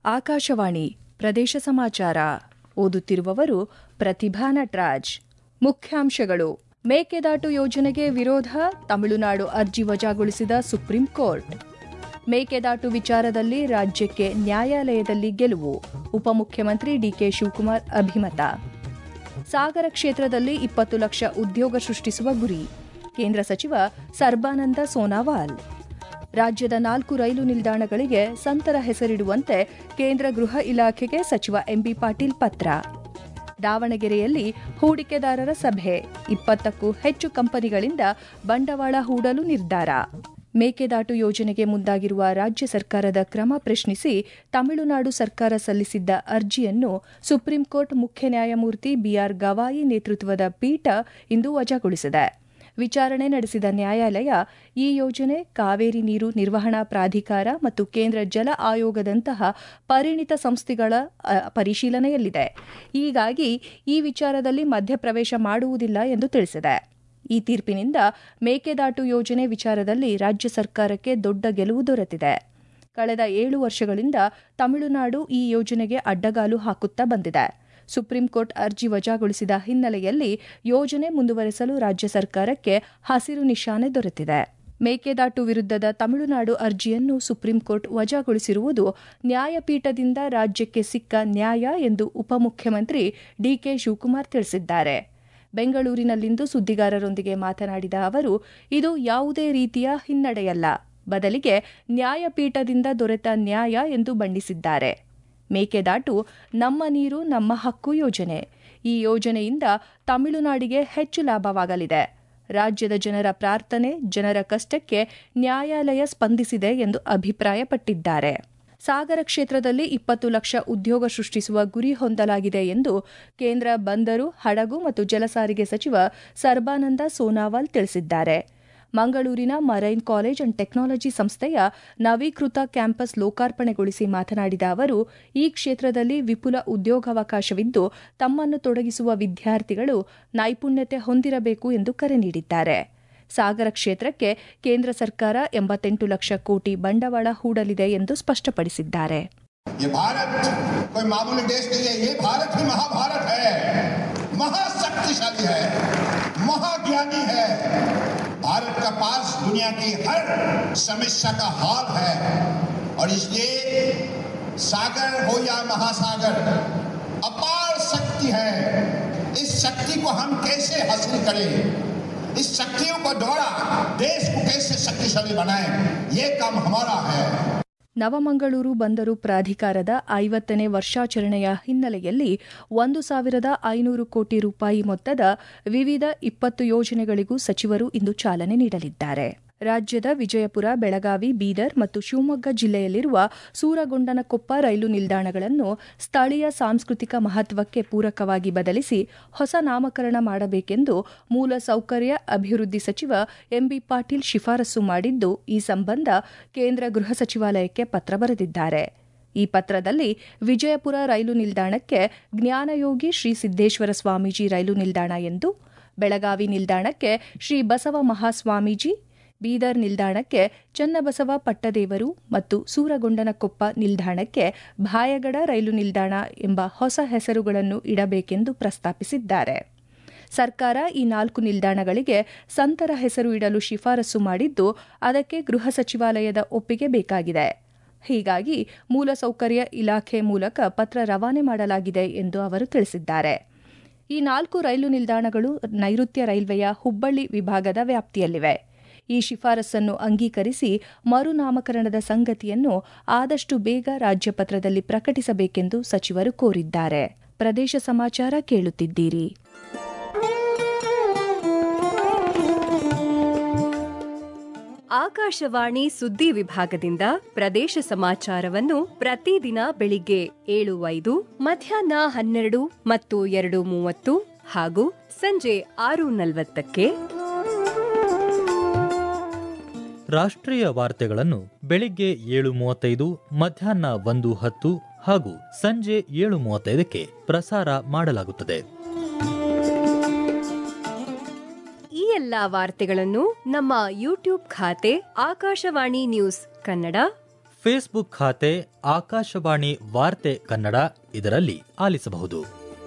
ಆಕಾಶವಾಣಿ ಪ್ರದೇಶ ಸಮಾಚಾರ ಓದುತ್ತಿರುವವರು ಪ್ರತಿಭಾ ನಟರಾಜ್ ಮುಖ್ಯಾಂಶಗಳು ಮೇಕೆದಾಟು ಯೋಜನೆಗೆ ವಿರೋಧ ತಮಿಳುನಾಡು ಅರ್ಜಿ ವಜಾಗೊಳಿಸಿದ ಸುಪ್ರೀಂ ಕೋರ್ಟ್ ಮೇಕೆದಾಟು ವಿಚಾರದಲ್ಲಿ ರಾಜ್ಯಕ್ಕೆ ನ್ಯಾಯಾಲಯದಲ್ಲಿ ಗೆಲುವು ಉಪಮುಖ್ಯಮಂತ್ರಿ ಡಿಕೆ ಶಿವಕುಮಾರ್ ಅಭಿಮತ ಸಾಗರ ಕ್ಷೇತ್ರದಲ್ಲಿ ಇಪ್ಪತ್ತು ಲಕ್ಷ ಉದ್ಯೋಗ ಸೃಷ್ಟಿಸುವ ಗುರಿ ಕೇಂದ್ರ ಸಚಿವ ಸರ್ಬಾನಂದ ಸೋನಾವಾಲ್ ರಾಜ್ಯದ ನಾಲ್ಕು ರೈಲು ನಿಲ್ದಾಣಗಳಿಗೆ ಸಂತರ ಹೆಸರಿಡುವಂತೆ ಕೇಂದ್ರ ಗೃಹ ಇಲಾಖೆಗೆ ಸಚಿವ ಎಂಬಿ ಪಾಟೀಲ್ ಪತ್ರ ದಾವಣಗೆರೆಯಲ್ಲಿ ಹೂಡಿಕೆದಾರರ ಸಭೆ ಇಪ್ಪತ್ತಕ್ಕೂ ಹೆಚ್ಚು ಕಂಪನಿಗಳಿಂದ ಬಂಡವಾಳ ಹೂಡಲು ನಿರ್ಧಾರ ಮೇಕೆದಾಟು ಯೋಜನೆಗೆ ಮುಂದಾಗಿರುವ ರಾಜ್ಯ ಸರ್ಕಾರದ ಕ್ರಮ ಪ್ರಶ್ನಿಸಿ ತಮಿಳುನಾಡು ಸರ್ಕಾರ ಸಲ್ಲಿಸಿದ್ದ ಅರ್ಜಿಯನ್ನು ಸುಪ್ರೀಂಕೋರ್ಟ್ ಮುಖ್ಯ ನ್ಯಾಯಮೂರ್ತಿ ಬಿಆರ್ ಗವಾಯಿ ನೇತೃತ್ವದ ಪೀಠ ಇಂದು ವಜಾಗೊಳಿಸಿದೆ ವಿಚಾರಣೆ ನಡೆಸಿದ ನ್ಯಾಯಾಲಯ ಈ ಯೋಜನೆ ಕಾವೇರಿ ನೀರು ನಿರ್ವಹಣಾ ಪ್ರಾಧಿಕಾರ ಮತ್ತು ಕೇಂದ್ರ ಜಲ ಆಯೋಗದಂತಹ ಪರಿಣಿತ ಸಂಸ್ಥೆಗಳ ಪರಿಶೀಲನೆಯಲ್ಲಿದೆ ಹೀಗಾಗಿ ಈ ವಿಚಾರದಲ್ಲಿ ಮಧ್ಯಪ್ರವೇಶ ಮಾಡುವುದಿಲ್ಲ ಎಂದು ತಿಳಿಸಿದೆ ಈ ತೀರ್ಪಿನಿಂದ ಮೇಕೆದಾಟು ಯೋಜನೆ ವಿಚಾರದಲ್ಲಿ ರಾಜ್ಯ ಸರ್ಕಾರಕ್ಕೆ ದೊಡ್ಡ ಗೆಲುವು ದೊರೆತಿದೆ ಕಳೆದ ಏಳು ವರ್ಷಗಳಿಂದ ತಮಿಳುನಾಡು ಈ ಯೋಜನೆಗೆ ಅಡ್ಡಗಾಲು ಹಾಕುತ್ತಾ ಬಂದಿದೆ ಸುಪ್ರೀಂಕೋರ್ಟ್ ಅರ್ಜಿ ವಜಾಗೊಳಿಸಿದ ಹಿನ್ನೆಲೆಯಲ್ಲಿ ಯೋಜನೆ ಮುಂದುವರೆಸಲು ರಾಜ್ಯ ಸರ್ಕಾರಕ್ಕೆ ಹಸಿರು ನಿಶಾನೆ ದೊರೆತಿದೆ ಮೇಕೆದಾಟು ವಿರುದ್ಧದ ತಮಿಳುನಾಡು ಅರ್ಜಿಯನ್ನು ಸುಪ್ರೀಂಕೋರ್ಟ್ ವಜಾಗೊಳಿಸಿರುವುದು ನ್ಯಾಯಪೀಠದಿಂದ ರಾಜ್ಯಕ್ಕೆ ಸಿಕ್ಕ ನ್ಯಾಯ ಎಂದು ಉಪಮುಖ್ಯಮಂತ್ರಿ ಡಿಕೆ ಶಿವಕುಮಾರ್ ತಿಳಿಸಿದ್ದಾರೆ ಬೆಂಗಳೂರಿನಲ್ಲಿಂದು ಸುದ್ದಿಗಾರರೊಂದಿಗೆ ಮಾತನಾಡಿದ ಅವರು ಇದು ಯಾವುದೇ ರೀತಿಯ ಹಿನ್ನಡೆಯಲ್ಲ ಬದಲಿಗೆ ನ್ಯಾಯಪೀಠದಿಂದ ದೊರೆತ ನ್ಯಾಯ ಎಂದು ಬಣ್ಣಿಸಿದ್ದಾರೆ ಮೇಕೆದಾಟು ನಮ್ಮ ನೀರು ನಮ್ಮ ಹಕ್ಕು ಯೋಜನೆ ಈ ಯೋಜನೆಯಿಂದ ತಮಿಳುನಾಡಿಗೆ ಹೆಚ್ಚು ಲಾಭವಾಗಲಿದೆ ರಾಜ್ಯದ ಜನರ ಪ್ರಾರ್ಥನೆ ಜನರ ಕಷ್ಟಕ್ಕೆ ನ್ಯಾಯಾಲಯ ಸ್ಪಂದಿಸಿದೆ ಎಂದು ಅಭಿಪ್ರಾಯಪಟ್ಟಿದ್ದಾರೆ ಸಾಗರ ಕ್ಷೇತ್ರದಲ್ಲಿ ಇಪ್ಪತ್ತು ಲಕ್ಷ ಉದ್ಯೋಗ ಸೃಷ್ಟಿಸುವ ಗುರಿ ಹೊಂದಲಾಗಿದೆ ಎಂದು ಕೇಂದ್ರ ಬಂದರು ಹಡಗು ಮತ್ತು ಜಲಸಾರಿಗೆ ಸಚಿವ ಸರ್ಬಾನಂದ ಸೋನಾವಾಲ್ ತಿಳಿಸಿದ್ದಾರೆ ಮಂಗಳೂರಿನ ಮರೈನ್ ಕಾಲೇಜ್ ಅಂಡ್ ಟೆಕ್ನಾಲಜಿ ಸಂಸ್ಥೆಯ ನವೀಕೃತ ಕ್ಯಾಂಪಸ್ ಲೋಕಾರ್ಪಣೆಗೊಳಿಸಿ ಮಾತನಾಡಿದ ಅವರು ಈ ಕ್ಷೇತ್ರದಲ್ಲಿ ವಿಪುಲ ಉದ್ಯೋಗಾವಕಾಶವಿದ್ದು ತಮ್ಮನ್ನು ತೊಡಗಿಸುವ ವಿದ್ಯಾರ್ಥಿಗಳು ನೈಪುಣ್ಯತೆ ಹೊಂದಿರಬೇಕು ಎಂದು ಕರೆ ನೀಡಿದ್ದಾರೆ ಸಾಗರ ಕ್ಷೇತ್ರಕ್ಕೆ ಕೇಂದ್ರ ಸರ್ಕಾರ ಎಂಬತ್ತೆಂಟು ಲಕ್ಷ ಕೋಟಿ ಬಂಡವಾಳ ಹೂಡಲಿದೆ ಎಂದು ಸ್ಪಷ್ಟಪಡಿಸಿದ್ದಾರೆ ये भारत कोई मामूली देश नहीं है ये भारत ही महाभारत है महाशक्तिशाली है महाज्ञानी है भारत का पास दुनिया की हर समस्या का हाल है और इसलिए सागर हो या महासागर अपार शक्ति है इस शक्ति को हम कैसे हासिल करें इस शक्तियों को द्वारा देश को कैसे शक्तिशाली बनाएं ये काम हमारा है ನವಮಂಗಳೂರು ಬಂದರು ಪ್ರಾಧಿಕಾರದ ಐವತ್ತನೇ ವರ್ಷಾಚರಣೆಯ ಹಿನ್ನೆಲೆಯಲ್ಲಿ ಒಂದು ಸಾವಿರದ ಐನೂರು ಕೋಟಿ ರೂಪಾಯಿ ಮೊತ್ತದ ವಿವಿಧ ಇಪ್ಪತ್ತು ಯೋಜನೆಗಳಿಗೂ ಸಚಿವರು ಇಂದು ಚಾಲನೆ ನೀಡಲಿದ್ದಾರೆ ರಾಜ್ಯದ ವಿಜಯಪುರ ಬೆಳಗಾವಿ ಬೀದರ್ ಮತ್ತು ಶಿವಮೊಗ್ಗ ಜಿಲ್ಲೆಯಲ್ಲಿರುವ ಸೂರಗೊಂಡನಕೊಪ್ಪ ರೈಲು ನಿಲ್ದಾಣಗಳನ್ನು ಸ್ಥಳೀಯ ಸಾಂಸ್ಕೃತಿಕ ಮಹತ್ವಕ್ಕೆ ಪೂರಕವಾಗಿ ಬದಲಿಸಿ ಹೊಸ ನಾಮಕರಣ ಮಾಡಬೇಕೆಂದು ಮೂಲಸೌಕರ್ಯ ಅಭಿವೃದ್ಧಿ ಸಚಿವ ಎಂಬಿ ಪಾಟೀಲ್ ಶಿಫಾರಸು ಮಾಡಿದ್ದು ಈ ಸಂಬಂಧ ಕೇಂದ್ರ ಗೃಹ ಸಚಿವಾಲಯಕ್ಕೆ ಪತ್ರ ಬರೆದಿದ್ದಾರೆ ಈ ಪತ್ರದಲ್ಲಿ ವಿಜಯಪುರ ರೈಲು ನಿಲ್ದಾಣಕ್ಕೆ ಜ್ಞಾನಯೋಗಿ ಶ್ರೀ ಸಿದ್ದೇಶ್ವರ ಸ್ವಾಮೀಜಿ ರೈಲು ನಿಲ್ದಾಣ ಎಂದು ಬೆಳಗಾವಿ ನಿಲ್ದಾಣಕ್ಕೆ ಶ್ರೀ ಬಸವ ಮಹಾಸ್ವಾಮೀಜಿ ಬೀದರ್ ನಿಲ್ದಾಣಕ್ಕೆ ಚನ್ನಬಸವ ಪಟ್ಟದೇವರು ಮತ್ತು ಸೂರಗೊಂಡನಕೊಪ್ಪ ನಿಲ್ದಾಣಕ್ಕೆ ಭಾಯಗಡ ರೈಲು ನಿಲ್ದಾಣ ಎಂಬ ಹೊಸ ಹೆಸರುಗಳನ್ನು ಇಡಬೇಕೆಂದು ಪ್ರಸ್ತಾಪಿಸಿದ್ದಾರೆ ಸರ್ಕಾರ ಈ ನಾಲ್ಕು ನಿಲ್ದಾಣಗಳಿಗೆ ಸಂತರ ಹೆಸರು ಇಡಲು ಶಿಫಾರಸು ಮಾಡಿದ್ದು ಅದಕ್ಕೆ ಗೃಹ ಸಚಿವಾಲಯದ ಒಪ್ಪಿಗೆ ಬೇಕಾಗಿದೆ ಹೀಗಾಗಿ ಮೂಲಸೌಕರ್ಯ ಇಲಾಖೆ ಮೂಲಕ ಪತ್ರ ರವಾನೆ ಮಾಡಲಾಗಿದೆ ಎಂದು ಅವರು ತಿಳಿಸಿದ್ದಾರೆ ಈ ನಾಲ್ಕು ರೈಲು ನಿಲ್ದಾಣಗಳು ನೈಋತ್ಯ ರೈಲ್ವೆಯ ಹುಬ್ಬಳ್ಳಿ ವಿಭಾಗದ ವ್ಯಾಪ್ತಿಯಲ್ಲಿವೆ ಈ ಶಿಫಾರಸನ್ನು ಅಂಗೀಕರಿಸಿ ಮರುನಾಮಕರಣದ ಸಂಗತಿಯನ್ನು ಆದಷ್ಟು ಬೇಗ ರಾಜ್ಯಪತ್ರದಲ್ಲಿ ಪ್ರಕಟಿಸಬೇಕೆಂದು ಸಚಿವರು ಕೋರಿದ್ದಾರೆ ಪ್ರದೇಶ ಸಮಾಚಾರ ಕೇಳುತ್ತಿದ್ದೀರಿ ಆಕಾಶವಾಣಿ ಸುದ್ದಿ ವಿಭಾಗದಿಂದ ಪ್ರದೇಶ ಸಮಾಚಾರವನ್ನು ಪ್ರತಿದಿನ ಬೆಳಿಗ್ಗೆ ಏಳು ಐದು ಮಧ್ಯಾಹ್ನ ಹನ್ನೆರಡು ಮತ್ತು ಎರಡು ಮೂವತ್ತು ಹಾಗೂ ಸಂಜೆ ಆರು ನಲವತ್ತಕ್ಕೆ ರಾಷ್ಟ್ರೀಯ ವಾರ್ತೆಗಳನ್ನು ಬೆಳಿಗ್ಗೆ ಏಳು ಮೂವತ್ತೈದು ಮಧ್ಯಾಹ್ನ ಒಂದು ಹತ್ತು ಹಾಗೂ ಸಂಜೆ ಏಳು ಮೂವತ್ತೈದಕ್ಕೆ ಪ್ರಸಾರ ಮಾಡಲಾಗುತ್ತದೆ ಈ ಎಲ್ಲಾ ವಾರ್ತೆಗಳನ್ನು ನಮ್ಮ ಯೂಟ್ಯೂಬ್ ಖಾತೆ ಆಕಾಶವಾಣಿ ನ್ಯೂಸ್ ಕನ್ನಡ ಫೇಸ್ಬುಕ್ ಖಾತೆ ಆಕಾಶವಾಣಿ ವಾರ್ತೆ ಕನ್ನಡ ಇದರಲ್ಲಿ ಆಲಿಸಬಹುದು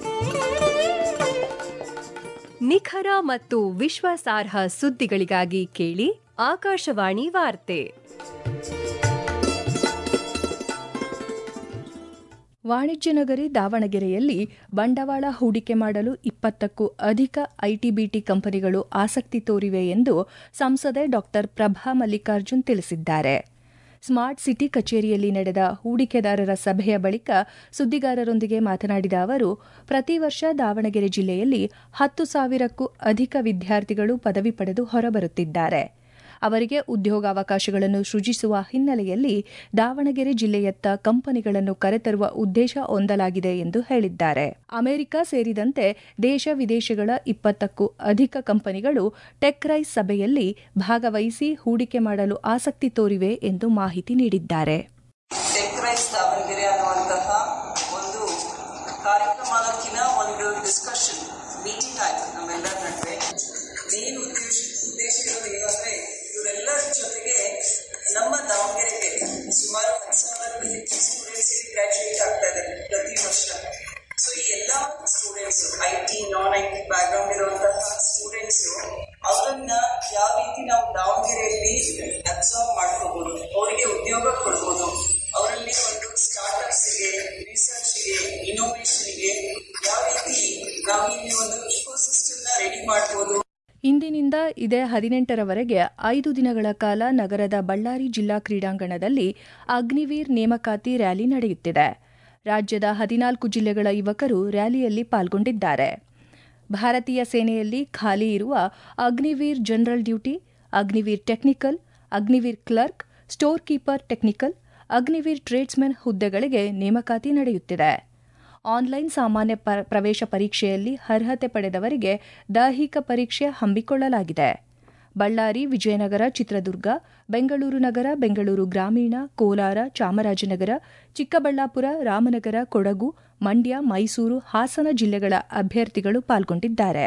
ನಿಖರ ಮತ್ತು ವಿಶ್ವಾಸಾರ್ಹ ಸುದ್ದಿಗಳಿಗಾಗಿ ಕೇಳಿ ಆಕಾಶವಾಣಿ ವಾರ್ತೆ ವಾಣಿಜ್ಯ ನಗರಿ ದಾವಣಗೆರೆಯಲ್ಲಿ ಬಂಡವಾಳ ಹೂಡಿಕೆ ಮಾಡಲು ಇಪ್ಪತ್ತಕ್ಕೂ ಅಧಿಕ ಐಟಿಬಿಟಿ ಕಂಪನಿಗಳು ಆಸಕ್ತಿ ತೋರಿವೆ ಎಂದು ಸಂಸದೆ ಡಾ ಪ್ರಭಾ ಮಲ್ಲಿಕಾರ್ಜುನ್ ತಿಳಿಸಿದ್ದಾರೆ ಸ್ಮಾರ್ಟ್ ಸಿಟಿ ಕಚೇರಿಯಲ್ಲಿ ನಡೆದ ಹೂಡಿಕೆದಾರರ ಸಭೆಯ ಬಳಿಕ ಸುದ್ದಿಗಾರರೊಂದಿಗೆ ಮಾತನಾಡಿದ ಅವರು ಪ್ರತಿ ವರ್ಷ ದಾವಣಗೆರೆ ಜಿಲ್ಲೆಯಲ್ಲಿ ಹತ್ತು ಸಾವಿರಕ್ಕೂ ಅಧಿಕ ವಿದ್ಯಾರ್ಥಿಗಳು ಪದವಿ ಪಡೆದು ಹೊರಬರುತ್ತಿದ್ದಾರೆ ಅವರಿಗೆ ಉದ್ಯೋಗಾವಕಾಶಗಳನ್ನು ಸೃಜಿಸುವ ಹಿನ್ನೆಲೆಯಲ್ಲಿ ದಾವಣಗೆರೆ ಜಿಲ್ಲೆಯತ್ತ ಕಂಪನಿಗಳನ್ನು ಕರೆತರುವ ಉದ್ದೇಶ ಹೊಂದಲಾಗಿದೆ ಎಂದು ಹೇಳಿದ್ದಾರೆ ಅಮೆರಿಕ ಸೇರಿದಂತೆ ದೇಶ ವಿದೇಶಗಳ ಇಪ್ಪತ್ತಕ್ಕೂ ಅಧಿಕ ಕಂಪನಿಗಳು ಟೆಕ್ ರೈಸ್ ಸಭೆಯಲ್ಲಿ ಭಾಗವಹಿಸಿ ಹೂಡಿಕೆ ಮಾಡಲು ಆಸಕ್ತಿ ತೋರಿವೆ ಎಂದು ಮಾಹಿತಿ ನೀಡಿದ್ದಾರೆ ಟೆಕ್ ರೈಸ್ ದಾವಣಗೆರೆ ಅನ್ನುವಂತಹ ಒಂದು ಕಾರ್ಯಕ್ರಮ ಅನ್ನೋದಕ್ಕಿಂತ ಒಂದು ಡಿಸ್ಕಷನ್ ಮೀಟಿಂಗ್ ಆಯ್ತು ನಮ್ಮೆಲ್ಲರ ನಡುವೆ ಮೇನ್ ಉದ್ದೇಶ ಉದ್ದೇಶ ಇರೋದು ಏನು ಅಂದ್ರೆ ಇವರೆಲ್ಲರ ಜೊತೆಗೆ ನಮ್ಮ ದಾವಣಗೆರೆಗೆ ಸುಮಾರು ಹತ್ತು ಸಾವಿರಕ್ಕೂ ಹೆಚ್ಚು ಸ್ಟೂಡೆಂಟ್ಸ್ ಗ್ರಾಜುಯೇಟ್ ಆಗ್ತಾ ಇದ್ದಾರೆ ಪ್ರತಿ ವರ್ಷ ಸೊ ಈ ಎಲ್ಲ students I T non I T background ಇರುವಂತಹ ಸ್ಟೂಡೆಂಟ್ಸ್ ಅವರನ್ನ ಯಾವ ರೀತಿ ನಾವು ದಾವಣಗೆರೆಯಲ್ಲಿ ಅಬ್ಸಾರ್ವ್ ಮಾಡ್ಕೋಬಹುದು ಅವರಿಗೆ ಉದ್ಯೋಗ ಕೊಡ್ಬೋದು ಅವರಲ್ಲಿ ಒಂದು ಸ್ಟಾರ್ಟ್ಅಪ್ಸ್ಗೆ ರಿಸರ್ಚ್ಗೆ ಇನೋವೇಷನ್ಗೆ ಯಾವ ರೀತಿ ನಾವು ಇಲ್ಲಿ ಒಂದು ಇಕೋಸಿಸ್ಟಮ್ನ ರೆಡಿ ಮಾಡ್ಬೋದು ಇಂದಿನಿಂದ ಇದೇ ಹದಿನೆಂಟರವರೆಗೆ ಐದು ದಿನಗಳ ಕಾಲ ನಗರದ ಬಳ್ಳಾರಿ ಜಿಲ್ಲಾ ಕ್ರೀಡಾಂಗಣದಲ್ಲಿ ಅಗ್ನಿವೀರ್ ನೇಮಕಾತಿ ರ್ಯಾಲಿ ನಡೆಯುತ್ತಿದೆ ರಾಜ್ಯದ ಹದಿನಾಲ್ಕು ಜಿಲ್ಲೆಗಳ ಯುವಕರು ರ್ಯಾಲಿಯಲ್ಲಿ ಪಾಲ್ಗೊಂಡಿದ್ದಾರೆ ಭಾರತೀಯ ಸೇನೆಯಲ್ಲಿ ಖಾಲಿ ಇರುವ Agniveer general duty Agniveer technical Agniveer clerk store keeper technical Agniveer tradesmen ಹುದ್ದೆಗಳಿಗೆ ನೇಮಕಾತಿ ನಡೆಯುತ್ತಿದೆ ಆನ್ಲೈನ್ ಸಾಮಾನ್ಯ ಪ- ಪ್ರವೇಶ ಪರೀಕ್ಷೆಯಲ್ಲಿ ಅರ್ಹತೆ ಪಡೆದವರಿಗೆ ದೈಹಿಕ ಪರೀಕ್ಷೆ ಹಮ್ಮಿಕೊಳ್ಳಲಾಗಿದೆ ಬಳ್ಳಾರಿ ವಿಜಯನಗರ ಚಿತ್ರದುರ್ಗ ಬೆಂಗಳೂರು ನಗರ ಬೆಂಗಳೂರು ಗ್ರಾಮೀಣ ಕೋಲಾರ ಚಾಮರಾಜನಗರ ಚಿಕ್ಕಬಳ್ಳಾಪುರ ರಾಮನಗರ ಕೊಡಗು ಮಂಡ್ಯ ಮೈಸೂರು ಹಾಸನ ಜಿಲ್ಲೆಗಳ ಅಭ್ಯರ್ಥಿಗಳು ಪಾಲ್ಗೊಂಡಿದ್ದಾರೆ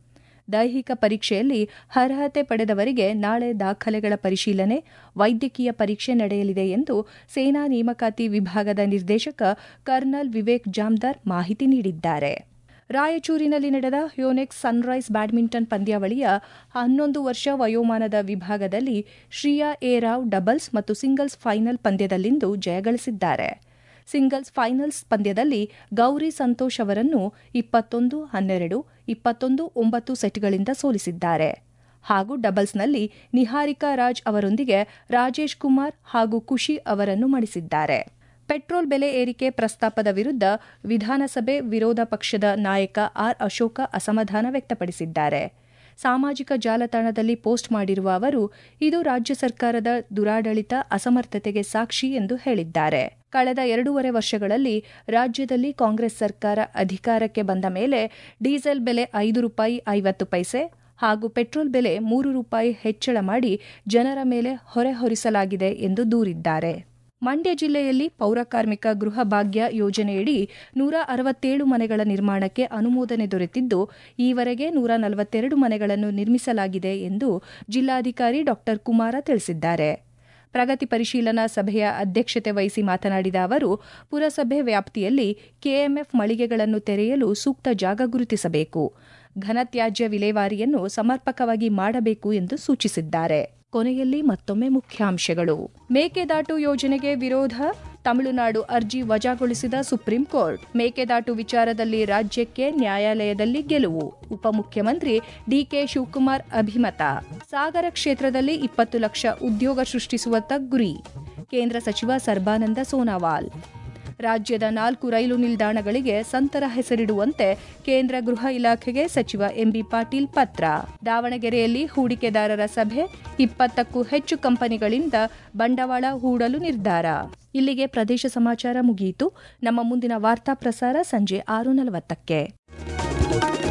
ದೈಹಿಕ ಪರೀಕ್ಷೆಯಲ್ಲಿ ಅರ್ಹತೆ ಪಡೆದವರಿಗೆ ನಾಳೆ ದಾಖಲೆಗಳ ಪರಿಶೀಲನೆ ವೈದ್ಯಕೀಯ ಪರೀಕ್ಷೆ ನಡೆಯಲಿದೆ ಎಂದು ಸೇನಾ ನೇಮಕಾತಿ ವಿಭಾಗದ ನಿರ್ದೇಶಕ ಕರ್ನಲ್ ವಿವೇಕ್ ಜಾಮ್ದಾರ್ ಮಾಹಿತಿ ನೀಡಿದ್ದಾರೆ ರಾಯಚೂರಿನಲ್ಲಿ ನಡೆದ ಹ್ಯೋನೆಕ್ಸ್ ಸನ್ರೈಸ್ ಬ್ಯಾಡ್ಮಿಂಟನ್ ಪಂದ್ಯಾವಳಿಯ ಹನ್ನೊಂದು ವರ್ಷ ವಯೋಮಾನದ ವಿಭಾಗದಲ್ಲಿ ಶ್ರೀಯಾ ಎ ರಾವ್ ಡಬಲ್ಸ್ ಮತ್ತು ಸಿಂಗಲ್ಸ್ ಫೈನಲ್ ಪಂದ್ಯದಲ್ಲಿಂದು ಜಯಗಳಿಸಿದ್ದಾರೆ ಸಿಂಗಲ್ಸ್ ಫೈನಲ್ಸ್ ಪಂದ್ಯದಲ್ಲಿ ಗೌರಿ ಸಂತೋಷ್ ಅವರನ್ನು ಇಪ್ಪತ್ತೊಂದು ಹನ್ನೆರಡು ಇಪ್ಪತ್ತೊಂದು ಒಂಬತ್ತು ಸೆಟ್ಗಳಿಂದ ಸೋಲಿಸಿದ್ದಾರೆ ಹಾಗೂ ಡಬಲ್ಸ್ನಲ್ಲಿ ನಿಹಾರಿಕಾ ರಾಜ್ ಅವರೊಂದಿಗೆ ರಾಜೇಶ್ ಕುಮಾರ್ ಹಾಗೂ ಖುಷಿ ಅವರನ್ನು ಮಣಿಸಿದ್ದಾರೆ ಪೆಟ್ರೋಲ್ ಬೆಲೆ ಏರಿಕೆ ಪ್ರಸ್ತಾಪದ ವಿರುದ್ಧ ವಿಧಾನಸಭೆ ವಿರೋಧ ಪಕ್ಷದ ನಾಯಕ ಆರ್ ಅಶೋಕ ಅಸಮಾಧಾನ ವ್ಯಕ್ತಪಡಿಸಿದ್ದಾರೆ ಸಾಮಾಜಿಕ ಜಾಲತಾಣದಲ್ಲಿ ಪೋಸ್ಟ್ ಮಾಡಿರುವ ಅವರು ಇದು ರಾಜ್ಯ ಸರ್ಕಾರದ ದುರಾಡಳಿತ ಅಸಮರ್ಥತೆಗೆ ಸಾಕ್ಷಿ ಎಂದು ಹೇಳಿದ್ದಾರೆ ಕಳೆದ ಎರಡೂವರೆ ವರ್ಷಗಳಲ್ಲಿ ರಾಜ್ಯದಲ್ಲಿ ಕಾಂಗ್ರೆಸ್ ಸರ್ಕಾರ ಅಧಿಕಾರಕ್ಕೆ ಬಂದ ಮೇಲೆ ಡೀಸೆಲ್ ಬೆಲೆ ಐದು ರೂಪಾಯಿ ಐವತ್ತು ಪೈಸೆ ಹಾಗೂ ಪೆಟ್ರೋಲ್ ಬೆಲೆ ಮೂರು ರೂಪಾಯಿ ಹೆಚ್ಚಳ ಮಾಡಿ ಜನರ ಮೇಲೆ ಹೊರೆ ಹೊರಿಸಲಾಗಿದೆ ಎಂದು ದೂರಿದ್ದಾರೆ ಮಂಡ್ಯ ಜಿಲ್ಲೆಯಲ್ಲಿ ಪೌರಕಾರ್ಮಿಕ ಗೃಹ ಭಾಗ್ಯ ಯೋಜನೆಯಡಿ ನೂರ ಅರವತ್ತೇಳು ಮನೆಗಳ ನಿರ್ಮಾಣಕ್ಕೆ ಅನುಮೋದನೆ ದೊರೆತಿದ್ದು ಈವರೆಗೆ ನೂರ ನಲವತ್ತೆರಡು ಮನೆಗಳನ್ನು ನಿರ್ಮಿಸಲಾಗಿದೆ ಎಂದು ಜಿಲ್ಲಾಧಿಕಾರಿ ಡಾ ಕುಮಾರ ತಿಳಿಸಿದ್ದಾರೆ ಪ್ರಗತಿ ಪರಿಶೀಲನಾ ಸಭೆಯ ಅಧ್ಯಕ್ಷತೆ ವಹಿಸಿ ಮಾತನಾಡಿದ ಅವರು ಪುರಸಭೆ ವ್ಯಾಪ್ತಿಯಲ್ಲಿ ಕೆಎಂಎಫ್ ಮಳಿಗೆಗಳನ್ನು ತೆರೆಯಲು ಸೂಕ್ತ ಜಾಗ ಗುರುತಿಸಬೇಕು ಘನತ್ಯಾಜ್ಯ ವಿಲೇವಾರಿಯನ್ನು ಸಮರ್ಪಕವಾಗಿ ಮಾಡಬೇಕು ಎಂದು ಸೂಚಿಸಿದ್ದಾರೆ ಕೊನೆಯಲ್ಲಿ ಮತ್ತೊಮ್ಮೆ ಮುಖ್ಯಾಂಶಗಳು ಮೇಕೆದಾಟು ಯೋಜನೆಗೆ ವಿರೋಧ ತಮಿಳುನಾಡು ಅರ್ಜಿ ವಜಾಗೊಳಿಸಿದ ಸುಪ್ರೀಂ ಕೋರ್ಟ್ ಮೇಕೆದಾಟು ವಿಚಾರದಲ್ಲಿ ರಾಜ್ಯಕ್ಕೆ ನ್ಯಾಯಾಲಯದಲ್ಲಿ ಗೆಲುವು ಉಪಮುಖ್ಯಮಂತ್ರಿ ಡಿಕೆ ಶಿವಕುಮಾರ್ ಅಭಿಮತ ಸಾಗರ ಕ್ಷೇತ್ರದಲ್ಲಿ ಇಪ್ಪತ್ತು ಲಕ್ಷ ಉದ್ಯೋಗ ಸೃಷ್ಟಿಸುವತ್ತ ಗುರಿ ಕೇಂದ್ರ ಸಚಿವ ಸರ್ಬಾನಂದ ಸೋನಾವಾಲ್ ರಾಜ್ಯದ ನಾಲ್ಕು ರೈಲು ನಿಲ್ದಾಣಗಳಿಗೆ ಸಂತರ ಹೆಸರಿಡುವಂತೆ ಕೇಂದ್ರ ಗೃಹ ಇಲಾಖೆಗೆ ಸಚಿವ ಎಂಬಿ ಪಾಟೀಲ್ ಪತ್ರ ದಾವಣಗೆರೆಯಲ್ಲಿ ಹೂಡಿಕೆದಾರರ ಸಭೆ ಇಪ್ಪತ್ತಕ್ಕೂ ಹೆಚ್ಚು ಕಂಪನಿಗಳಿಂದ ಬಂಡವಾಳ ಹೂಡಲು ನಿರ್ಧಾರ ಇಲ್ಲಿಗೆ ಪ್ರದೇಶ ಸಮಾಚಾರ ಮುಗಿಯಿತು ನಮ್ಮ ಮುಂದಿನ ವಾರ್ತಾ ಪ್ರಸಾರ ಸಂಜೆ ಆರು ನಲವತ್ತಕ್ಕೆ